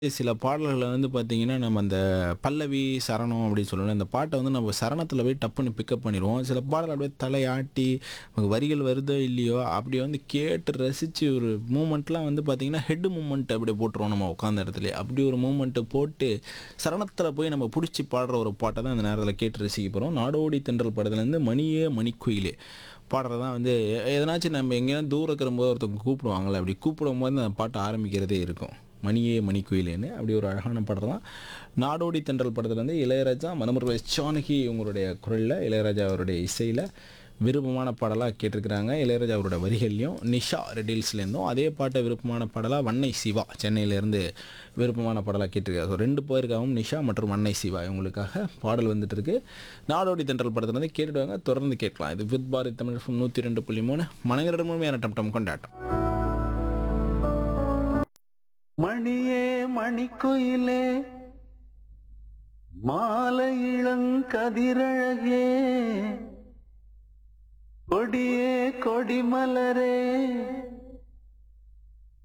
சில பாடல்கள வந்து பார்த்தீங்கன்னா, நம்ம அந்த பல்லவி, சரணம் அப்படின்னு சொல்லுவோம்ல, அந்த பாட்ட வந்து நம்ம சரணத்தில போய் டப்புன்னு பிக்கப் பண்ணிருவோம். சில பாடல் அப்படியே தலையாட்டி, வரிகள் வருதோ இல்லையோ, அப்படியே வந்து கேட்டு ரசிச்சு ஒரு மூமெண்ட்லாம் வந்து பார்த்தீங்கன்னா, ஹெட் மூவ்மெண்ட் அப்படியே போட்டுருவோம் நம்ம உட்காந்த இடத்துலயே. அப்படி ஒரு மூவ்மெண்ட்டு போட்டு, சரணத்தில போய் நம்ம புடிச்சு பாடுற ஒரு பாட்ட தான் இந்த நேரத்தில கேட்டு ரசிக்க போறோம். நாடோடி தென்றல் படத்துலேருந்து மணியே மணிக்குயிலே பாடுறது தான் வந்து எ எதனாச்சும் நம்ம எங்கேயாவது தூரம் இருக்கும்போது ஒருத்தவங்க கூப்பிடுவாங்கல்ல, அப்படி கூப்பிடும்போது அந்த பாட்டு ஆரம்பிக்கிறதே இருக்கும். மணியே மணிக்குயிலேன்னு அப்படி ஒரு அழகான பாடல் தான். நாடோடி தென்றல் படத்துலேருந்து இளையராஜா, மனோரமா ஜானகி இவங்களுடைய குரல்ல, இளையராஜா அவருடைய இசையில விருப்பமான பாடலா கேட்டிருக்கிறாங்க. இளையராஜா அவரோட வரிகள்லயும், நிஷா ரெட்டில்ஸ்லேருந்தும் அதே பாட்ட விருப்பமான பாடலா வன்னை சிவா சென்னையிலேருந்து விருப்பமான பாடலா கேட்டிருக்காரு. ஸோ 2 பேருக்காகவும் நிஷா மற்றும் வன்னை சிவா இவங்களுக்காக பாடல் வந்துட்டு இருக்கு. நாடோடி தென்றல் படத்துலேருந்து கேட்டுட்டு வாங்க. தொடர்ந்து கேட்கலாம். இது வித் பாரதி தமிழ் எஃப்எம் 102.3 மனங்களிடம் முழுமையான டம் கொண்டாட்டம். மணியே மணிக்குயிலே மாலை இளங்கதிரழகே கொடியே கொடிமலரே